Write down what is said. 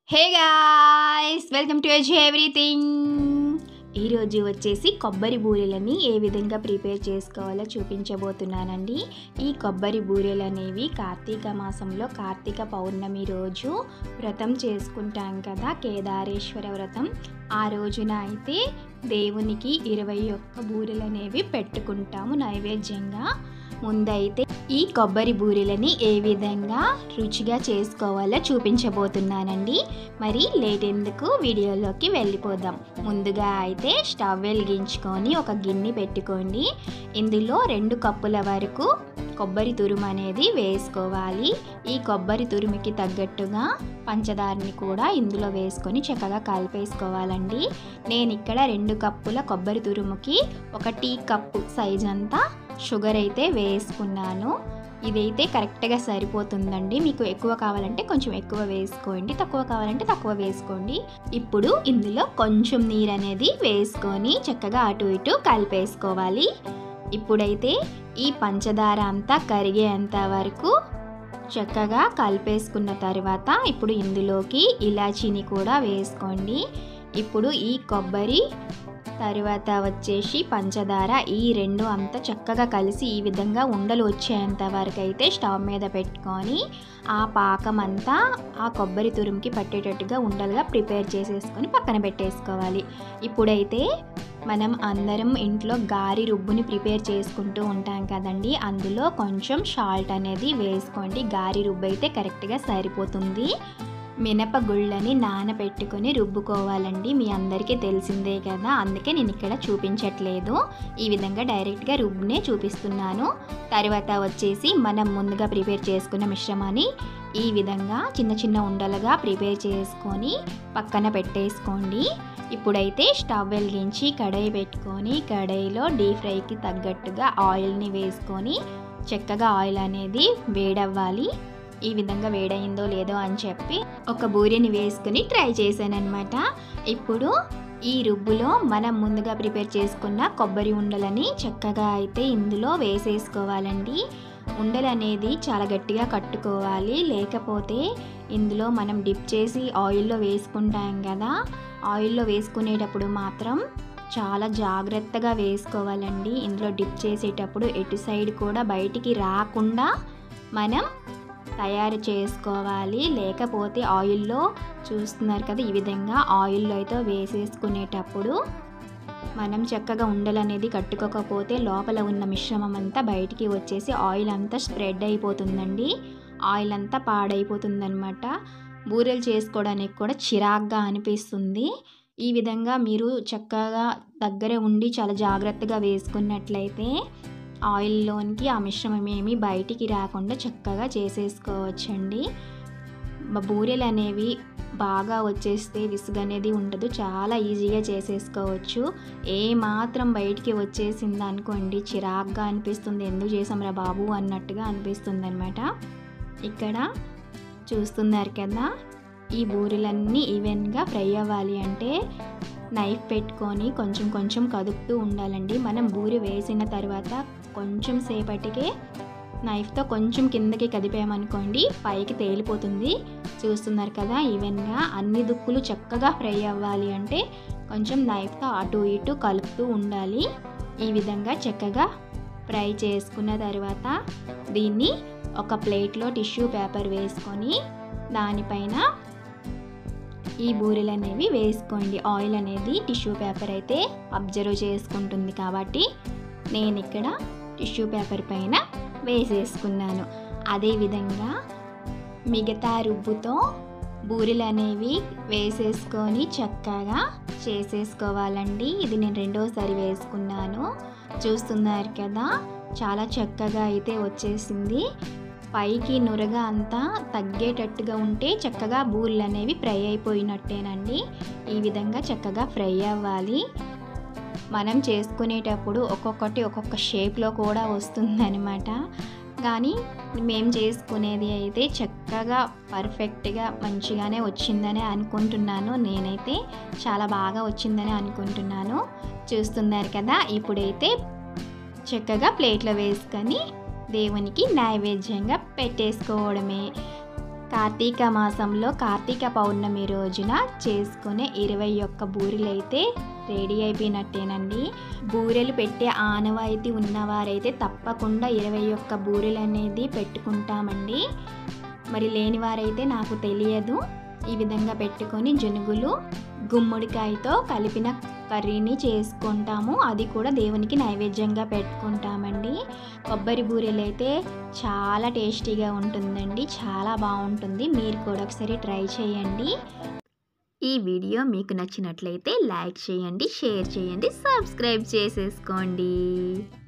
hey guys welcome to ఎజ్ everything ఈరోజు వచ్చేసి కొబ్బరి బూరెలని ఏ విధంగా ప్రిపేర్ చేసుకోవాలో చూపించబోతున్నానండి ఈ కొబ్బరి బూరెలు అనేవి కార్తీక మాసంలో కార్తీక పౌర్ణమి రోజు వ్రతం చేసుకుంటాం కదా కేదారేశ్వర వ్రతం ఆ రోజున అయితే దేవునికి ఇరవై ఒక్క బూరెలు అనేవి పెట్టుకుంటాము నైవేద్యంగా ముందైతే ఈ కొబ్బరి బూరెలని ఏ విధంగా రుచిగా చేసుకోవాలో చూపించబోతున్నానండి మరి లేట్ ఎందుకు వీడియోలోకి వెళ్ళిపోదాం ముందుగా అయితే స్టవ్ వెలిగించుకొని ఒక గిన్నె పెట్టుకోండి ఇందులో రెండు కప్పుల వరకు కొబ్బరి తురుము అనేది వేసుకోవాలి ఈ కొబ్బరి తురుముకి తగ్గట్టుగా పంచదారని కూడా ఇందులో వేసుకొని చక్కగా కలిపేసుకోవాలండి నేను ఇక్కడ రెండు కప్పుల కొబ్బరి తురుముకి ఒక టీ కప్పు సైజ్ అంతా షుగర్ అయితే వేసుకున్నాను ఇదైతే కరెక్ట్గా సరిపోతుందండి మీకు ఎక్కువ కావాలంటే కొంచెం ఎక్కువ వేసుకోండి తక్కువ కావాలంటే తక్కువ వేసుకోండి ఇప్పుడు ఇందులో కొంచెం నీరు అనేది వేసుకొని చక్కగా అటు ఇటు కలిపేసుకోవాలి ఇప్పుడైతే ఈ పంచదార అంతా కరిగేంత వరకు చక్కగా కలిపేసుకున్న తర్వాత ఇప్పుడు ఇందులోకి ఇలాచీని కూడా వేసుకోండి ఇప్పుడు ఈ కొబ్బరి తర్వాత వచ్చేసి పంచదార ఈ రెండు అంతా చక్కగా కలిసి ఈ విధంగా ఉండలు వచ్చేంత వరకు అయితే స్టవ్ మీద పెట్టుకొని ఆ పాకం అంతా ఆ కొబ్బరి తురుముకి పట్టేటట్టుగా ఉండలుగా ప్రిపేర్ చేసేసుకొని పక్కన పెట్టేసుకోవాలి ఇప్పుడైతే మనం అందరం ఇంట్లో గారి రుబ్బుని ప్రిపేర్ చేసుకుంటూ ఉంటాం కదండి అందులో కొంచెం సాల్ట్ అనేది వేసుకోండి గారి రుబ్బు అయితే కరెక్ట్గా సరిపోతుంది మినపగుళ్ళని నానబెట్టుకొని రుబ్బుకోవాలండి మీ అందరికీ తెలిసిందే కదా అందుకే నేను ఇక్కడ చూపించట్లేదు ఈ విధంగా డైరెక్ట్గా రుబ్బునే చూపిస్తున్నాను తర్వాత వచ్చేసి మనం ముందుగా ప్రిపేర్ చేసుకున్న మిశ్రమాన్ని ఈ విధంగా చిన్న చిన్న ఉండలుగా ప్రిపేర్ చేసుకొని పక్కన పెట్టేసుకోండి ఇప్పుడైతే స్టవ్ వెలిగించి కడాయి పెట్టుకొని కడాయిలో డీప్ ఫ్రైకి తగ్గట్టుగా ఆయిల్ని వేసుకొని చక్కగా ఆయిల్ అనేది వేడవ్వాలి ఈ విధంగా వేడైందో లేదో అని చెప్పి ఒక బూరెని వేసుకుని ట్రై చేశాను అనమాట ఇప్పుడు ఈ రుబ్బులో మనం ముందుగా ప్రిపేర్ చేసుకున్న కొబ్బరి ఉండలని చక్కగా అయితే ఇందులో వేసేసుకోవాలండి ఉండలు అనేది చాలా గట్టిగా కట్టుకోవాలి లేకపోతే ఇందులో మనం డిప్ చేసి ఆయిల్లో వేసుకుంటాం కదా ఆయిల్లో వేసుకునేటప్పుడు మాత్రం చాలా జాగ్రత్తగా వేసుకోవాలండి ఇందులో డిప్ చేసేటప్పుడు ఎటు సైడ్ కూడా బయటికి రాకుండా మనం తయారు చేసుకోవాలి లేకపోతే ఆయిల్లో చూస్తున్నారు కదా ఈ విధంగా ఆయిల్లో అయితే వేసేసుకునేటప్పుడు మనం చక్కగా ఉండలు అనేది కట్టుకోకపోతే లోపల ఉన్న మిశ్రమం అంతా బయటికి వచ్చేసి ఆయిల్ అంతా స్ప్రెడ్ అయిపోతుందండి ఆయిల్ అంతా పాడైపోతుందన్నమాట బూరెలు చేసుకోవడానికి కూడా చిరాగ్గా అనిపిస్తుంది ఈ విధంగా మీరు చక్కగా దగ్గర ఉండి చాలా జాగ్రత్తగా వేసుకున్నట్లయితే ఆయిల్లోనికి ఆ మిశ్రమం ఏమి బయటికి రాకుండా చక్కగా చేసేసుకోవచ్చండి బూరెలు అనేవి బాగా వచ్చేస్తే విసుగు అనేది ఉండదు చాలా ఈజీగా చేసేసుకోవచ్చు ఏ మాత్రం బయటికి వచ్చేసింది అనుకోండి చిరాగ్గా అనిపిస్తుంది ఎందుకు చేసాంరా బాబు అన్నట్టుగా అనిపిస్తుంది అనమాట ఇక్కడ చూస్తున్నారు కదా ఈ బూరెలన్నీ ఈవెన్గా ఫ్రై అవ్వాలి అంటే నైఫ్ పెట్టుకొని కొంచెం కొంచెం కదుపుతూ ఉండాలండి మనం బూరి వేసిన తర్వాత కొంచెం సేపటికే నైఫ్తో కొంచెం కిందకి కదిపామనుకోండి పైకి తేలిపోతుంది చూస్తున్నారు కదా ఈవెన్గా అన్ని దుక్కులు చక్కగా ఫ్రై అవ్వాలి అంటే కొంచెం నైఫ్తో అటు ఇటు కలుపుతూ ఉండాలి ఈ విధంగా చక్కగా ఫ్రై చేసుకున్న తర్వాత దీన్ని ఒక ప్లేట్లో టిష్యూ పేపర్ వేసుకొని దానిపైన ఈ బూరెలు అనేవి వేసుకోండి ఆయిల్ అనేది టిష్యూ పేపర్ అయితే అబ్జర్వ్ చేసుకుంటుంది కాబట్టి నేను ఇక్కడ టిష్యూ పేపర్ పైన వేసేసుకున్నాను అదేవిధంగా మిగతా రుబ్బుతో బూరెలు అనేవి వేసేసుకొని చక్కగా చేసేసుకోవాలండి ఇది నేను రెండోసారి వేసుకున్నాను చూస్తున్నారు కదా చాలా చక్కగా అయితే వచ్చేసింది పైకి నురగ అంతా తగ్గేటట్టుగా ఉంటే చక్కగా బూరెలు అనేవి ఫ్రై అయిపోయినట్టేనండి ఈ విధంగా చక్కగా ఫ్రై అవ్వాలి మనం చేసుకునేటప్పుడు ఒక్కొక్కటి ఒక్కొక్క షేప్లో కూడా వస్తుందన్నమాట కానీ మేము చేసుకునేది అయితే చక్కగా పర్ఫెక్ట్గా మంచిగానే వచ్చిందని అనుకుంటున్నాను నేనైతే చాలా బాగా వచ్చిందని అనుకుంటున్నాను చూస్తున్నారు కదా ఇప్పుడైతే చక్కగా ప్లేట్లో వేసుకొని దేవునికి నైవేద్యంగా పెట్టేసుకోవడమే కార్తీక మాసంలో కార్తీక పౌర్ణమి రోజున చేసుకునే ఇరవై ఒక్క బూరెలు అయితే రెడీ అయిపోయినట్టేనండి బూరెలు పెట్టే ఆనవాయితీ ఉన్నవారైతే తప్పకుండా ఇరవై ఒక్క బూరెలు అనేది పెట్టుకుంటామండి మరి లేని వారైతే నాకు తెలియదు ఈ విధంగా పెట్టుకొని జనుగులు గుమ్మడికాయతో కలిపిన కర్రీని చేసుకుంటాము అది కూడా దేవునికి నైవేద్యంగా పెట్టుకుంటామండి కొబ్బరి బూరెలు అయితే చాలా టేస్టీగా ఉంటుందండి చాలా బాగుంటుంది మీరు కూడా ఒకసారి ట్రై చేయండి ఈ వీడియో మీకు నచ్చినట్లయితే లైక్ చేయండి షేర్ చేయండి సబ్స్క్రైబ్ చేసేసుకోండి